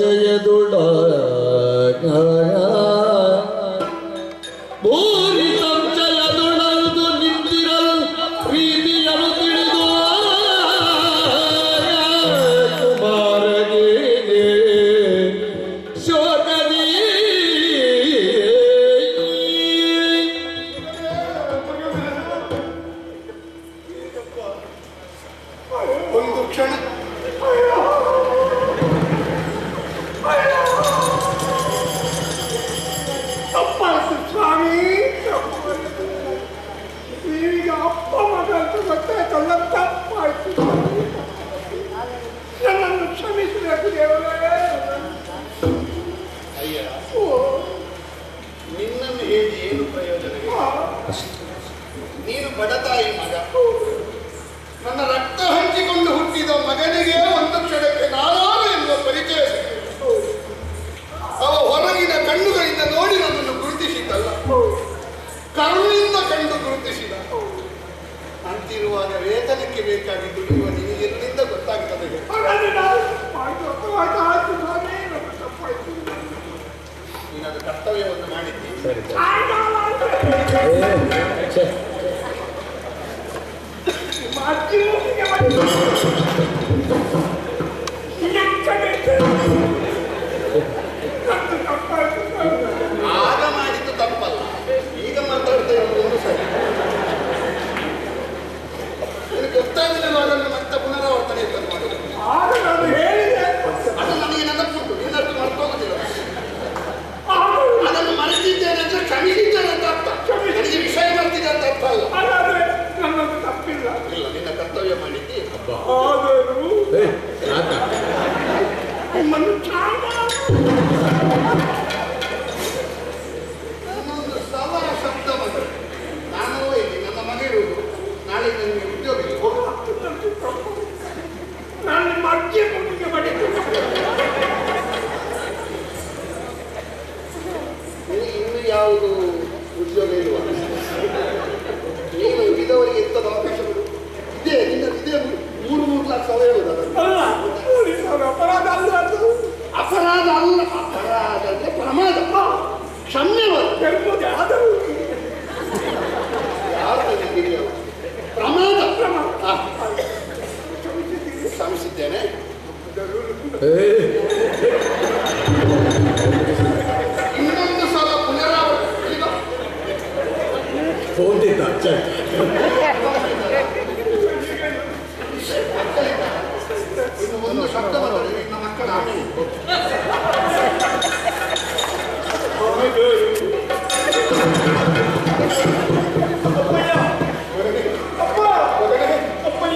ಚಯದುಡ ಭೂರಿ ಸಂಚಯದುಡಲ್ದು ನಿಂತಿರಲ್ ಪ್ರೀತಿಯಲು ತಿಳಿದು ಕುಮಾರಗೆ ಶೋಕದಿ ಒಂದು ಕ್ಷಣ ತಪ್ಪಾಯ್ತು ಸ್ವಾಮಿ ತಪ್ಪಾಯ್ತು. ನೀವೀಗ ಅಪ್ಪ ಮಗ ಅಂತ ಗೊತ್ತಾಯ್ತಲ್ಲ ತಪ್ಪಾಯ್ತು ನನ್ನನ್ನು ಕ್ಷಮಿಸಬೇಕು ದೇವರೇ ಅಯ್ಯ ಓ, ನಿನ್ನನ್ನು ಹೇಳಿ ಏನು ಪ್ರಯೋಜನ ಆ, ನೀನು ಬಡತಾಯಿ ಮಗ ನನ್ನ ರಕ್ತ ಹಂಚಿಕೊಂಡು ಹುಟ್ಟಿದ ಮಗನಿಗೆ ಒಂದು ಕ್ಷಣಕ್ಕೆ ನಾನಾನು ಎನ್ನುವ ಪರಿಚಯ ಸಿಕ್ಕಿತು. ಅವ ಹೊರಗಿನ ಕಣ್ಣುಗಳಿಂದ ನೋಡಿ ನನ್ನನ್ನು ಗುರುತಿಸಿದ್ದಲ್ಲ ಕರುಣಿಂದ ಕಂಡು ಗುರುತಿಸಿದ ಅಂತಿರುವಾಗ ವೇತನಕ್ಕೆ ಬೇಕಾಗಿ ದುಡಿಯುವ ನಿನಗೆ ಎಲ್ಲಿಂದ ಗೊತ್ತಾಗ್ತದೆ ಹಾಗಾದ್ರೆ ನಾನು ತಪ್ಪಾಯ್ತು, ತಪ್ಪಾಯ್ತು, ಆಯ್ತು ಸ್ವಾಮಿ, ನನ್ನ ತಪ್ಪಾಯ್ತು. ನೀನದು ಕರ್ತವ್ಯವನ್ನು ಮಾಡಿದ್ದಿ ಆಯ್ತು, ಆಯ್ತು. ಛೆ, ನಿಮ್ಮ ಅಜ್ಜಿ ಮೂಗಿಗೆ ಬಂದು ನಕ್ಕಬೇಕು. ನಂದು ತಪ್ಪಾಯ್ತು ಸ್ವಾಮಿ. ಆಗ ಮಾಡಿದ್ದು ತಪ್ಪಲ್ಲ ಈಗ ಮಾತಾಡ್ತಾ ಇರೋದು ಒಂದು ಸರಿ ನಿನಗೆ ಗೊತ್ತಾಗಲಿಲ್ಲ ಅದನ್ನು ಮತ್ತೆ ಪುನರಾವರ್ತನೆ ಇದ್ದದ್ದು ಮಾಡೋದು ಆಗ ನಾನು ಹೇಳಿದೆ ಅದು ನನಗೆ ನೆನಪುಂಟು ನಿನ್ನಷ್ಟು ಮರ್ತೋಗುದಿಲ್ಲ ಆಗ ಅದನ್ನು ಮರೆತಿದ್ದೇನೆ ಅಂದ್ರೆ ಕ್ಷಮಿಸಿದ್ದೇನೆ ಅಂತ ಅರ್ಥ ನನಗೆ ವಿಷಯ ಬರ್ತಿದೆ ಅಂತ ಅರ್ಥ ಅಲ್ಲ ಹಾಗಾದ್ರೆ ನನ್ನದು ತಪ್ಪಿಲ್ಲ ಇಲ್ಲ ನಿನ್ನ ಕರ್ತವ್ಯ ಮಾಡಿದ್ದಿ ಆದರೂ ಏ, ಆತ. ನಿಮ್ಮನ್ನು ಚಾಡ ನನ್ನೊಂದು ಸವರ ಶಬ್ದ ಬಂತು ನಾನು ಇಲ್ಲಿ ನನ್ನ ಮಗ ಇರುವುದು ನಾಳೆ ನನಗೆ ಉದ್ಯೋಗ ಇಲ್ಲ ಹೋಗು. ನಾನು ನಿಮ್ಮ ಅಜ್ಜಿ ಮೂಗಿಗೆ ಬಡಿತು ನಿನಗೆ ಇನ್ನು ಯಾವುದು ಉದ್ಯೋಗ ಇಲ್ವಾ ನೀನು ಉಳಿದವರಿಗೆ ಎಂಥದ್ದು ಅವಕಾಶಗಳು ಇದೆ ನಿನ್ನ ಇದೆ ಮೂರು ಮೂರು ಲಕ್ಷ ಸಾವಿರ ಹೇಳುದು ಅದನ್ನು ಅಲ್ಲ ಪೊಲೀಸರು ಅಪರಾಧ ಅಲ್ಲ ಅದು ಅಪರಾಧ ಅಲ್ಲ ಅಪರಾಧ ಅಂದ್ರೆ ಪ್ರಮಾದ ಕ್ಷಮ್ಯವಾದ ಎಂಬುದೇ ಆದರೂ ಯಾರು ನಿನಗಿದೆಯಲ್ಲ ಪ್ರಮಾದ ಪ್ರಮಾದ. ಆ, ಕ್ಷಮಿಸಿದ್ದೇನೆ ಏ, ಇನ್ನೊಂದು ಸಲ ಪುನರಾವರ್ತನೆ ಈಗ ಹೋಗಿದ್ದ ಛೆ. ಇನ್ನು ಒಂದು ಶಬ್ದ ಬರ್ತದೆ ನಿನ್ನ ಮಕ್ಕಳ ಆಮೇಲೆ ಅಪ್ಪ ಅಪ್ಪಯ್ಯ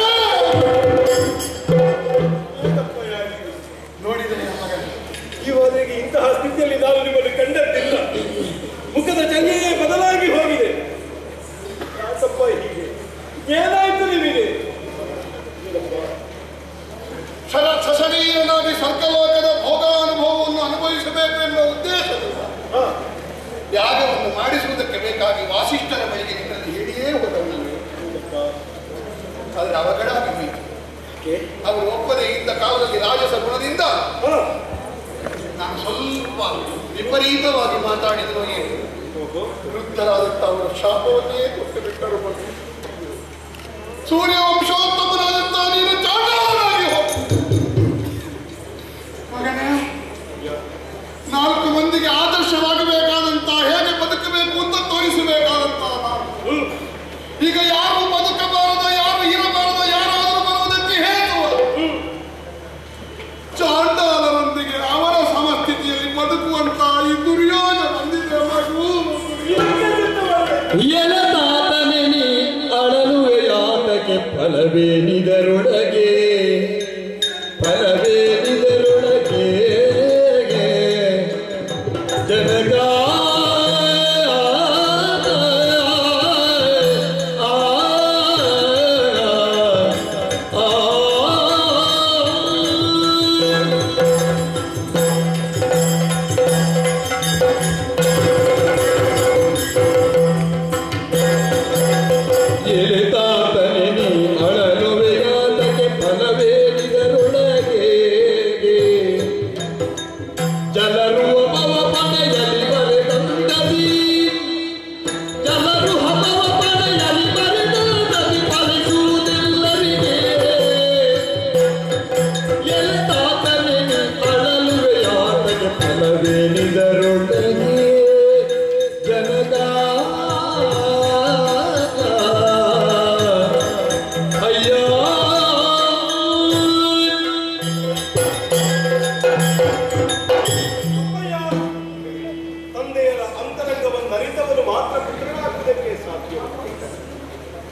ನೋಡಿದರೆ ನನ್ನ ಮಗನೇ ಈವರೆಗೆ ಇಂತಹ ಸ್ಥಿತಿಯಲ್ಲಿ ನಾನು ನಿಮ್ಮನ್ನು ಕಂಡದ್ದಿಲ್ಲ ಮುಖದ ಚಂಗೆಯೇ ಬದಲಾಗಿ ಹೋಗಿದೆ ಯಾಕಪ್ಪ ಹೀಗೆ ಏನಾಯ್ತು ನಿಮಗೆ ಕ್ಷಣ ಕ್ಷಸನೀಯನಾಗಿ ಸ್ವರ್ಗಲೋಕದ ಭೋಗಾನುಭವವನ್ನು ಅನುಭವಿಸಬೇಕು ಎನ್ನುವ ಉದ್ದೇಶದಿಂದ ಹಾ, ಯಾಗವನ್ನು ಮಾಡಿಸುವುದಕ್ಕೆ ಬೇಕಾಗಿ ವಾಸಿಷ್ಠರ ಬಳಿಗೆ ನಿನ್ನಲ್ಲಿ ಹೇಳಿಯೇ ಹೋದವನು ಆದರೆ ಅವಘಡ ಆಗಿತ್ತು ಯಾಕೆ? ಅವರು ಒಪ್ಪದೆ ಇದ್ದ ಕಾಲದಲ್ಲಿ ರಾಜಸ ಗುಣದಿಂದ ಹಾ, ನಾನು ಸ್ವಲ್ಪ ವಿಪರೀತವಾಗಿ ಮಾತಾಡಿದ್ರು ಏನು ಓಹೋ. ವೃದ್ಧರಾದಂಥ ಅವರ ಶಾಪವನ್ನೇ ಕೊಟ್ಟು ಬಿಟ್ಟರು ಬಂದು ಸೂರ್ಯ ವಂಶೋತ್ತಮನಾದಂಥ ನೀನು ಚಾಂಡಾಲನಾಗಿ ಹೋಗು ಮಗನೇ ನಾಲ್ಕು ಮಂದಿಗೆ ಆದರ್ಶವಾಗಬೇಕಾದಂತ ಹೇಗೆ ಬದುಕಬೇಕು ಅಂತ ತೋರಿಸಬೇಕಾದಂತ ನಾನು ಹ್ಮ್. ಈಗ ಯಾರು ಬದುಕಬಾರದು ಯಾರು ಇರಬಾರದು ಯಾರಾದರೂ ಬರುವುದಕ್ಕೆ ಹೇತು ಚಾಂಡಾಲರೊಂದಿಗೆ ಅವರ ಸಮಸ್ಥಿತಿಯಲ್ಲಿ ಬದುಕುವಂತ ಈ ದುರ್ಯೋಗ ಬಂದಿದೆ ಮಗು ಎಲತಾತನೆ ನೀ ಅಳಲುವೆಯಾತಕ್ಕೆ ಫಲವೇನಿದರೊಳಗೆ ಫಲವೇನಿದರೊಳಗೆ ಜನಗ ಎಲೆತಾತನೆ ನೀ ಅಳಲುವೆಯಾತಕ್ಕೆ ಫಲವೇನಿದರೊಳಗೆ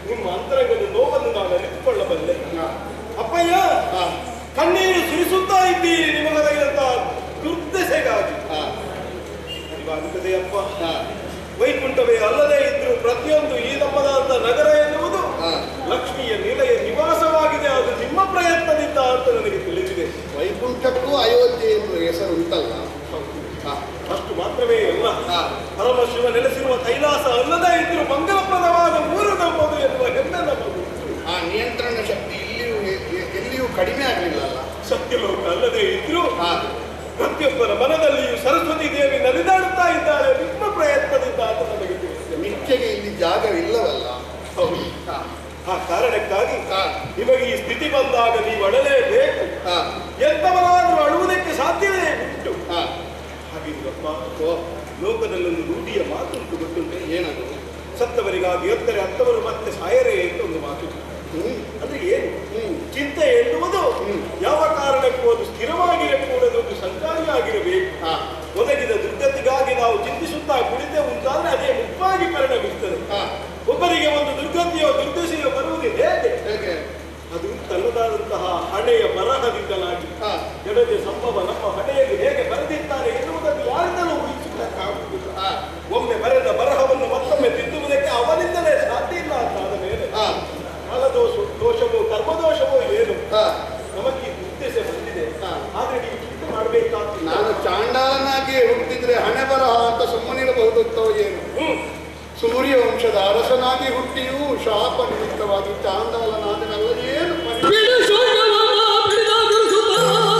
ನಿಮ್ಮ ಅಂತರಂಗದ ನೋವನ್ನು ನಾನು ಅರಿತುಕೊಳ್ಳಬಲ್ಲೆ ಹಾ. ಅಪ್ಪಯ್ಯ ಹಾ. ಕಣ್ಣೀರು ಸುರಿಸುತ್ತಾ ಇದ್ದೀರಿ ನಿಮಗದಾಗಿರುವಂತಹ ದುರ್ದಶೆಗಾಗಿ ಹಾ. ಅರಿವಾಗುತ್ತದೆ ಅಪ್ಪ ಹಾ. ವೈಕುಂಠವೇ ಅಲ್ಲದೆ ಇದ್ರು ಪ್ರತಿಯೊಂದು ಈ ನಮ್ಮದಾದ ನಗರ ಎನ್ನುವುದು ಹಾ. ಲಕ್ಷ್ಮಿಯ ನಿಲಯ ನಿವಾಸವಾಗಿದೆ ಅದು ನಿಮ್ಮ ಪ್ರಯತ್ನದಿಂದ ಅಂತ ನನಗೆ ತಿಳಿದಿದೆ ವೈಕುಂಠಕ್ಕೂ ಅಯೋಧ್ಯೆ ಎಂಬ ಹೆಸರು ಉಂಟಲ್ಲ ಹಾ. ಅಷ್ಟು ಮಾತ್ರವೇ ಅಲ್ಲ ಹಾ. ಪರಮಶಿವ ನೆಲೆಸಿರುವ ಕೈಲಾಸ ಅಲ್ಲದೆ ಇದ್ರು ಮಂಗಲಪ್ರದವಾದ ಊರು ನಮ್ಮದು ಎನ್ನುವ ಹೆಮ್ಮೆ ನಮ್ಮದು ಆ ನಿಯಂತ್ರಣ ಶಕ್ತಿ ಇಲ್ಲಿಯೂ ಎ- ಎ- ಎಲ್ಲಿಯೂ ಕಡಿಮೆ ಆಗಲಿಲ್ಲ ಅಲ್ಲ ಸತ್ಯಲೋಕ ಅಲ್ಲದೆ ಇದ್ರು ಹಾ. ಪ್ರತಿಯೊಬ್ಬರ ಮನದಲ್ಲಿಯೂ ಸರಸ್ವತಿ ದೇವಿ ನಲಿದಾಡುತ್ತಾ ಇದ್ದಾಳೆ ನಿಮ್ಮ ಪ್ರಯತ್ನದಿಂದ ಅಂತ ನಮಗೆ ತಿಳಿಸಿದೆ ನಿತ್ಯಗೆ ಇಲ್ಲಿ ಜಾಗವಿಲ್ಲವಲ್ಲ ಹೌದು. ಹಾ. ಆ ಕಾರಣಕ್ಕಾಗಿ ಹಾ. ನಿಮಗೆ ಈ ಸ್ಥಿತಿ ಬಂದಾಗ ನೀವು ಅಳಲೇಬೇಕು ಹಾ. ಎಂತವರಾದರೂ ಅಳುವುದಕ್ಕೆ ಸಾಧ್ಯವೇ ಉಂಟು ಹಾ. ಹಾಗಿರುವಪ್ಪ ಓ, ಲೋಕದಲ್ಲೊಂದು ರೂಢಿಯ ಮಾತುಂಟು ಗೊತ್ತುಂಟೆ ಏನದು ಸತ್ತವರಿಗಾಗಿ ಎತ್ತರೆ ಹತ್ತವರು ಮತ್ತೆ ಸಾಯರೇ ಅಂತ ಒಂದು ಮಾತು ಹ್ಮ್ ಅಂದ್ರೆ ಏನು ಹ್ಮ್ ಚಿಂತೆ ಎನ್ನುವುದು ಹ್ಮ್. ಯಾವ ಕಾರಣಕ್ಕೂ ಅದು ಸ್ಥಿರವಾಗಿರಕೂಡದು ಅದು ಸಂಚಾರಿಯಾಗಿರಬೇಕು ಹಾ. ಒದಗಿದ ದುರ್ಗತಿಗಾಗಿ ನಾವು ಚಿಂತಿಸುತ್ತಾ ಕುಳಿತೆ ಉಂಟಾದ್ರೆ ಅದೇ ಮುಖ್ಯವಾಗಿ ಪರಿಣಮಿಸ್ತದೆ ಹಾ. ಒಬ್ಬರಿಗೆ ಒಂದು ದುರ್ಗತಿಯೋ ದುರ್ದಶೆಯೋ ಬರುವುದು ಹೇಗೆ ಹೇಗೆ ಅದು ತನ್ನದಾದಂತಹ ಹಣೆಯ ಬರಹದಿಂದಲಾಗಿ ಹಾ. ಜನತೆ ಸಂಭವ ನಮ್ಮ ಹಣೆಯಲ್ಲಿ ಹೇಗೆ ಬರೆದಿದ್ದಾರೆ ಎನ್ನುವುದನ್ನು ಯಾರಿಂದಲೂ ಊಹಿಸುವುದಕ್ಕಾಗುವುದಿಲ್ಲ ಹಾ. ಒಮ್ಮೆ ಬರೆದ ಬರಹವನ್ನು ಮತ್ತೊಮ್ಮೆ ತಿದ್ದುವುದಕ್ಕೆ ಅವನಿಂದಲೇ ಸಾಧ್ಯ ಇಲ್ಲ ಅಂತ ಆದ ಮೇಲೆ ಹಾ. ಕಾಲದೋಷ ದೋಷವೋ ಕರ್ಮದೋಷವೋ ಏನು ಹಾ. ನಮಗೆ ಈ ಉದ್ದೇಶ ಬಂದಿದೆ ಹಾ. ಆದ್ರೆ ನೀವು ಚಿಂತೆ ಮಾಡಬೇಕಾಗ್ತದೆ ನಾನು ಚಾಂಡಾಲನಾಗಿ ಹುಟ್ಟಿದ್ರೆ ಹಣೆ ಬರಹ ಅಂತ ಸುಮ್ಮನಿರಬಹುದತ್ತೋ ಏನು ಹ್ಮ್ ಸೂರ್ಯ ವಂಶದ ಅರಸನಾಗಿ ಹುಟ್ಟಿಯೂ ಶಾಪ ನಿಮಿತ್ತವಾಗಿ ಚಾಂಡಾಲನಾದನಲ್ಲ ಏನು ಪರಿಣಾಮ? ಬಿಡು ಶೋಕವನ ಬಿಡಿದಾಗಲು ಸುತ.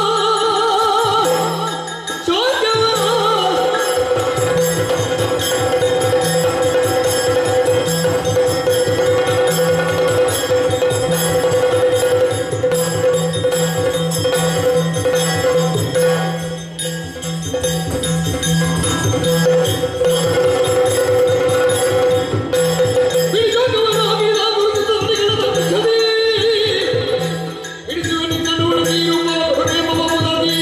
ಶೋಕವನ. ಬಿಡು ಶೋಕವನ ಬಿಡಿದಾಗಲು ಸುತ ಬಿಡಿಗಳ ತಪ್ಪಿಸದೆ. ಬಿಡಿಸುವ ನಿನ್ನ ನೋಡು ನೀರು ಹೊಡೆ ಮಮದಾಗಿ.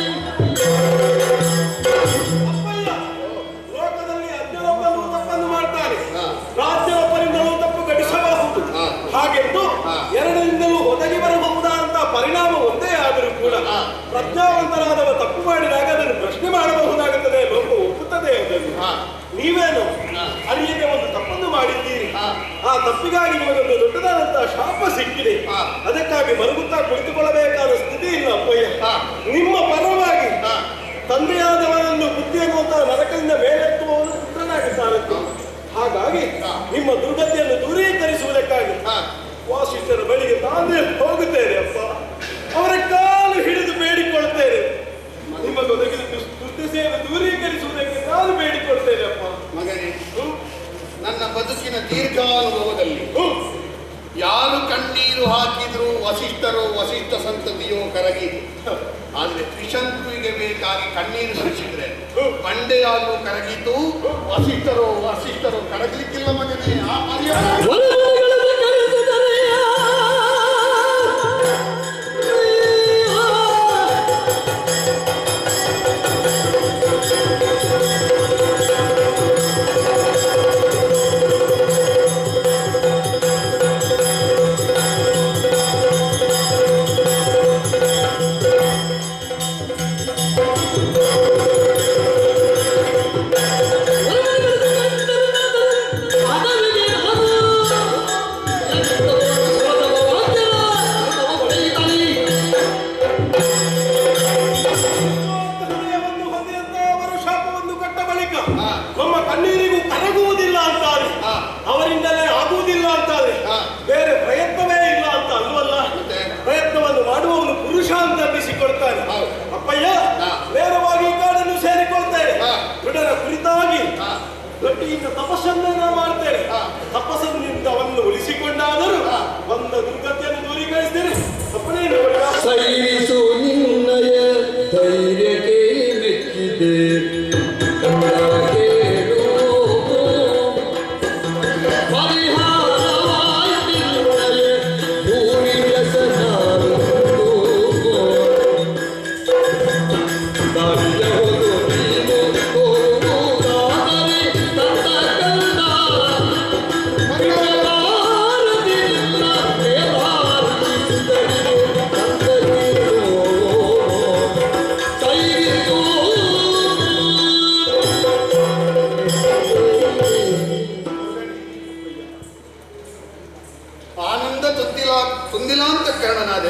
ತಪ್ಪಲ್ಲ ಲೋಕದಲ್ಲಿ ಅಜ್ಞನೊಬ್ಬನು ತಪ್ಪನ್ನು ಮಾಡ್ತಾನೆ ಹಾ. ರಾಜ್ಯವೊಬ್ಬರಿಂದಲೂ ತಪ್ಪು ಘಟಿಸಬಹುದು ಹಾ. ಹಾಗೆಂದು ಹಾ. ಎರಡರಿಂದಲೂ ಒದಗಿ ಬರಬಹುದಾದಂತಹ ಪರಿಣಾಮ ಒಂದೇ ಆದರೂ ಕೂಡ ಹಾ. ಪ್ರಜ್ಞಾವಂತರಾದವ ತಪ್ಪು ಮಾಡಿದಾಗ ಅದನ್ನು ಪ್ರಶ್ನೆ ಮಾಡಬಹುದಾಗುತ್ತದೆ ಲೋಕ ಒಪ್ಪುತ್ತದೆ ಅದನ್ನು ಹಾ. ನೀವೇನು ಹಾ. ಅರಿಯದೆ ಒಂದು ತಪ್ಪನ್ನು ಮಾಡಿದ್ದೀರಿ ಹಾ. ಆ ತಪ್ಪಿಗಾಗಿ ನಿಮಗೊಂದು ದೊಡ್ಡದಾದಂತಹ ಶಾಪ ಸಿಕ್ಕಿದೆ ಹಾ. ಅದಕ್ಕಾಗಿ ಮರುಗುತ್ತಾ ಕುಳಿತುಕೊಳ್ಳಬೇಕಾದ ಸ್ಥಿತಿ ಇಲ್ಲ ಅಪ್ಪಯ್ಯ ಹಾ. ನಿಮ್ಮ ಪರವಾಗಿ ಹಾ. ತಂದೆಯಾದವನನ್ನು ಬುದ್ಧಿ ಎನ್ನುವಂತಹ ನರಕದಿಂದ ಮೇಲೆತ್ತುವವನು ಪುತ್ರನಾಗಿದ್ದಾನೆ ಹಾಗಾಗಿ ಹಾ. ನಿಮ್ಮ ದುರ್ಗತಿಯನ್ನು ದೂರೀಕರಿಸುವುದಕ್ಕಾಗಿ ಹಾ. ವಾಸಿಷ್ಠರ ಬಳಿಗೆ ನಾನೇ ಹೋಗುತ್ತೇನೆ ಅಪ್ಪ ಅವರ ಕಾಲು ಹಿಡಿದು ಬೇಡಿಕೊಳ್ತೇನೆ ನಿಮ್ಮ ಒದಗಿದ ದುಸ್- ದುರ್ದಶೆಯನ್ನು ದೂರೀಕರಿಸುವುದಕ್ಕೆ ನಾನು ಬೇಡಿಕೊಳ್ತೇನೆ ಅಪ್ಪ ಮಗನೇ ಹ್ಮ್? ನನ್ನ ಬದುಕಿನ ದೀರ್ಘಾನುಭವದಲ್ಲಿ ಹ್ಮ್. ಯಾರು ಕಣ್ಣೀರು ಹಾಕಿದ್ರು ವಸಿಷ್ಠರೋ ವಸಿಷ್ಠ ಸಂತತಿಯೋ ಕರಗಿದೆ ಆದ್ರೆ ತ್ರಿಶಂಕುವಿಗೆ ಬೇಕಾಗಿ ಕಣ್ಣೀರು ಸುರಿಸಿದ್ರೆ ಬಂಡೆಯಾಲು ಕರಗಿತು ವಸಿಷ್ಠರೋ ವಸಿಷ್ಠರೋ ಕರಗಲಿಕ್ಕಿಲ್ಲ ಮಗನೇ ಆ ಮರ್ಯಾದೆ ಒಲವುಗಳನ್ನು ಕರೆಸಿದರೆಯ. ಅದವಿಗೆ ಹರು. ಎಂತವೋ ಸೋದವ ವಾದ್ಯರ. ಎಂತವೋ ಹೊಡೆಯುತ್ತಾನೆ. ಹೃದಯವನ್ನು ಹೊಂದಿದಂತಹ ಅವರ ಶಾಪವನ್ನು ಕಟ್ಟ ಬಳಿಕ ಹಾ. ನಮ್ಮ ಕಣ್ಣೀರಿಗೂ ಕರಗುವುದಿಲ್ಲ ಅಂತಾರೆ ಹಾ. ಅವರಿಂದಲೇ ಆಗುವುದಿಲ್ಲ ಅಂತಾರೆ ಹಾ. ಬೇರೆ ಪ್ರಯತ್ನವೇ ಇಲ್ಲ ಅಂತ ಅಲ್ವಲ್ಲ ಮತ್ತೆ? ಪ್ರಯತ್ನವನ್ನು ಮಾಡುವವನು ಪುರುಷ ಅಂತ ಅನ್ನಿಸಿಕೊಳ್ತಾನೆ ಹೌದು. ಅಪ್ಪಯ್ಯ ಹಾ. ನೇರವಾಗಿ ಈ ಕಾಡನ್ನು ಸೇರಿಕೊಳ್ತೇನೆ ಹಾ. ದೃಢರ ಕುರಿತಾಗಿ ಹಾ. ಗಟ್ಟಿಯಿಂದ ತಪಸ್ಸನ್ನು ನಾನು ಮಾಡ್ತೇನೆ ಹಾ. ತಪಸ್ಸನ್ನಿಂದ ಅವನ್ನು ಉಳಿಸಿಕೊಂಡಾದರೂ ಹಾ. ಬಂದ ದುರ್ಗತಿಯನ್ನು ದೂರೀಕರಿಸ್ತೇನೆ ಅಪ್ಪನೇ ನೋಡಿ ಸೈರಿಸು ನಿನ್ನಯ ಧೈರ್ಯಕ್ಕೆ ಮೆಚ್ಚಿದೆ ಕಂಡ ಕೇಳು ಪರಿಹಾರವಾಯಿತಿರುವರೆ ಭೂಮಿಯ ಸಹಾರು ದಾರಿಯ ಹೋಗು ನೀನು ಹೋಗುವುದಾದರೆ ನನ್ನ ಕಂಡ ಆನಂದ ತುಂದಿಲ ತುಂದಿಲಾಂತಕರಣನಾದೆ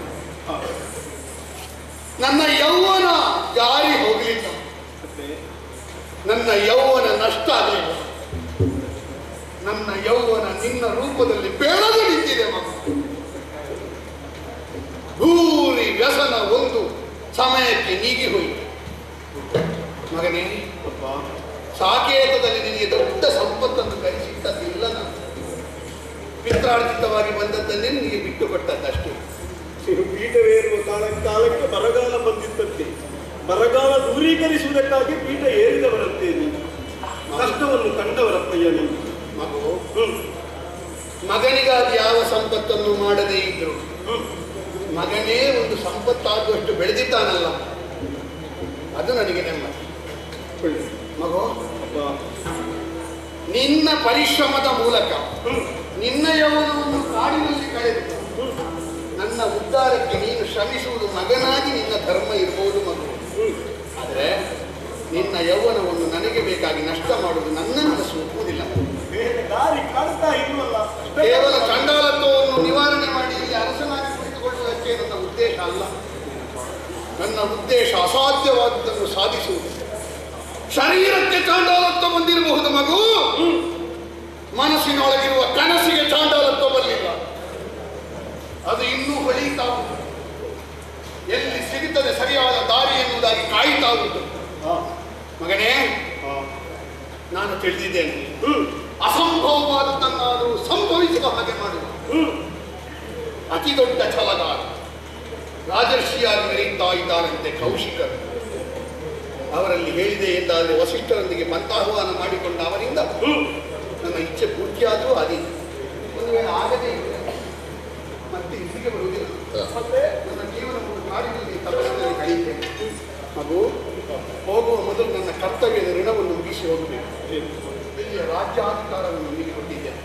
ನನ್ನ ಯೌವನ ಜಾರಿ ಹೋಗಲಿಲ್ಲ ಮತ್ತೆ ನನ್ನ ಯೌವನ ನಷ್ಟ ಆಗಲಿಲ್ಲ ನನ್ನ ಯೌವನ ನಿನ್ನ ರೂಪದಲ್ಲಿ ಬೆಳೆದು ನಿಂತಿದೆ ಮಗ ಭೂರಿ ವ್ಯಸನ ಒಂದು ಸಮಯಕ್ಕೆ ನೀಗಿ ಹೋಯಿತು ಮಗನೇ ಅಪ್ಪ ಸಾಕೇತದಲ್ಲಿ ನಿನಗೆ ದೊಡ್ಡ ಸಂಪತ್ತನ್ನು ಕಲಿಸಿಟ್ಟದ್ದಿಲ್ಲ ನಾನು ಪಿತ್ರಾರ್ಜಿತವಾಗಿ ಬಂದದ್ದನ್ನೇ ನಿನಗೆ ಬಿಟ್ಟು ಕೊಟ್ಟದ್ದಷ್ಟೇ ಪೀಠವೇರುವ ಕಾಲ ಕಾಲಕ್ಕೆ ಬರಗಾಲ ಬಂದಿತ್ತಂತೆ ಬರಗಾಲ ದೂರೀಕರಿಸುವುದಕ್ಕಾಗಿ ಪೀಠ ಏರಿದವರಂತೆ ನೀನು ಕಷ್ಟವನ್ನು ಕಂಡವರಪ್ಪಯ್ಯ ನೀನು ಮಗು ಹ್ಮ್ ಮಗನಿಗಾಗಿ ಯಾವ ಸಂಪತ್ತನ್ನು ಮಾಡದೇ ಇದ್ರು ಹ್ಮ್ ಮಗನೇ ಒಂದು ಸಂಪತ್ತಾಗುವಷ್ಟು ಬೆಳೆದಿದ್ದಾನಲ್ಲ ಅದು ನನಗೆ ನೆಮ್ಮದಿ ಒಳ್ಳೆ. ಮಗು ಅಪ್ಪ ನಿನ್ನ ಪರಿಶ್ರಮದ ಮೂಲಕ ಹ್ಮ್ ನಿನ್ನ ಯೌವನವನ್ನು ಕಾಡಿನಲ್ಲಿ ಕಳೆದು ಹ್ಮ್ ನನ್ನ ಉದ್ಧಾರಕ್ಕೆ ನೀನು ಶ್ರಮಿಸುವುದು ಮಗನಾಗಿ ನಿನ್ನ ಧರ್ಮ ಇರಬಹುದು ಮಗು ಹ್ಮ್ ಆದರೆ ನಿನ್ನ ಯೌವನವನ್ನು ನನಗೆ ಬೇಕಾಗಿ ನಷ್ಟ ಮಾಡುವುದು ನನ್ನ ಮನಸ್ಸು ಒಪ್ಪುವುದಿಲ್ಲ ಬೇರೆ ದಾರಿ ಕಾಣ್ತಾ ಇಲ್ವಲ್ಲ ಅಷ್ಟೇ ಕೇವಲ ಚಂಡಾಲತ್ವವನ್ನು ನಿವಾರಣೆ ಮಾಡಿ ಇಲ್ಲಿ ಅರಸನಾಗಿ ಕುಳಿತುಕೊಳ್ಳುವುದಕ್ಕೆ ನನ್ನ ಉದ್ದೇಶ ಅಲ್ಲ ನನ್ನ ಉದ್ದೇಶ ಅಸಾಧ್ಯವಾದುದನ್ನು ಸಾಧಿಸುವುದು ಶರೀರಕ್ಕೆ ಚಾಂಡಾಲತ್ವ ಬಂದಿರಬಹುದು ಮಗು ಮನಸ್ಸಿನೊಳಗಿರುವ ಕನಸಿಗೆ ಚಾಂಡಾಲತ್ವ ಬರಲಿಲ್ಲ ಅದು ಇನ್ನೂ ಹೊಳೀತಾ ಉಂಟು ಎಲ್ಲಿ ಸಿಗುತ್ತದೆ ಸರಿಯಾದ ದಾರಿ ಎನ್ನುವುದಾಗಿ ಕಾಯ್ತಾ ಉಂಟು ಹಾ ಮಗನೇ ಹಾ ನಾನು ತಿಳಿದಿದ್ದೇನೆ ಹ್ಮ್ ಅಸಂಭವವಾದದ್ದನ್ನಾದರೂ ಸಂಭವಿಸುವ ಹಾಗೆ ಮಾಡುವ ಹ್ಮ್ ಅತಿ ದೊಡ್ಡ ಛಲಗಾರ ರಾಜರ್ಷಿಯಾಗಿ ಮೆರೀತಾ ಇದ್ದಾರಂತೆ ಕೌಶಿಕರು ಅವರಲ್ಲಿ ಹೇಳಿದೆ ಎಂದಾದರೆ ವಸಿಷ್ಠರೊಂದಿಗೆ ಪಂಥಾಹ್ವಾನ ಮಾಡಿಕೊಂಡ ಅವರಿಂದ ಹ್ಮ್ ನನ್ನ ಇಚ್ಛೆ ಪೂರ್ತಿಯಾದರೂ ಅದೇ ಒಂದು ವೇಳೆ ಆಗದೇ ಇದ್ದರೆ ಮತ್ತೆ ಇಲ್ಲಿಗೆ ಬರುವುದಿಲ್ಲ ಮತ್ತೆ ನನ್ನ ಜೀವನವನ್ನು ಕಾಡಿನಲ್ಲಿ ತಪಸ್ಸಿನಲ್ಲಿ ಕಳೆಯುತ್ತೇನೆ ಮಗು ಹೋಗುವ ಮೊದಲು ನನ್ನ ಕರ್ತವ್ಯದ ಋಣವನ್ನು ಮುಗಿಸಿ ಹೋಗಬೇಕು ಇಲ್ಲಿಯ ರಾಜ್ಯಾಧಿಕಾರವನ್ನು ನಿನಗೆ ಕೊಟ್ಟಿದ್ದೇನೆ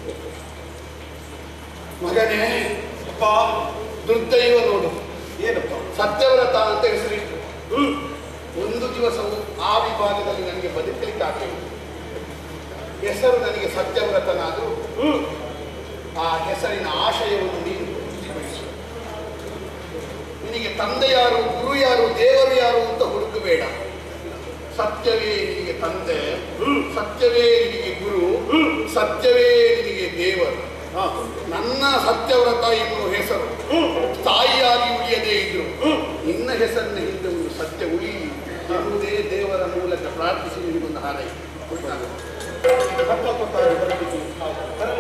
ಮಗನೇ ಅಪ್ಪ ದುರ್ದೈವ ನೋಡು ಏನಪ್ಪ ಸತ್ಯವ್ರತ ಅಂತ ಹೆಸರಿಟ್ಟು ಹ್ಮ್ ಒಂದು ದಿವಸವು ಆ ವಿಭಾಗದಲ್ಲಿ ನನಗೆ ಬದುಕಲಿಕ್ಕೆ ಆಗಲಿಲ್ಲ ಹೆಸರು ನನಗೆ ಸತ್ಯವ್ರತನಾದರೂ ಹ್ಮ್ ಆ ಹೆಸರಿನ ಆಶಯವನ್ನು ನೀನು ಪೂರ್ತಿಗೊಳಿಸು ನಿನಗೆ ತಂದೆ ಯಾರು ಗುರು ಯಾರು ದೇವರು ಯಾರು ಅಂತ ಹುಡುಕಬೇಡ ಸತ್ಯವೇ ನಿನಗೆ ತಂದೆ ಹ್ಮ್ ಸತ್ಯವೇ ನಿನಗೆ ಗುರು ಹ್ಮ್ ಸತ್ಯವೇ ನಿನಗೆ ದೇವರು ಹಾ ನನ್ನ ಸತ್ಯವ್ರತ ಎನ್ನುವ ಹೆಸರು ಹ್ಮ್ ತಾಯಿಯಾಗಿ ಉಳಿಯದೇ ಇದ್ರು ಹ್ಮ್ ನಿನ್ನ ಹೆಸರಿನ ಹಿಂದೆ ಒಂದು ಸತ್ಯ ಉಳಿಯಲಿ ಎನ್ನುವುದೇ ದೇವರ ಮೂಲಕ ಪ್ರಾರ್ಥಿಸಿ ನಿನಗೊಂದು ಹಾರೈಕೆ ಹಬ್ಬ ಕೊಟ್ಟಾಗ ಬರಬೇಕು. ಕರೆ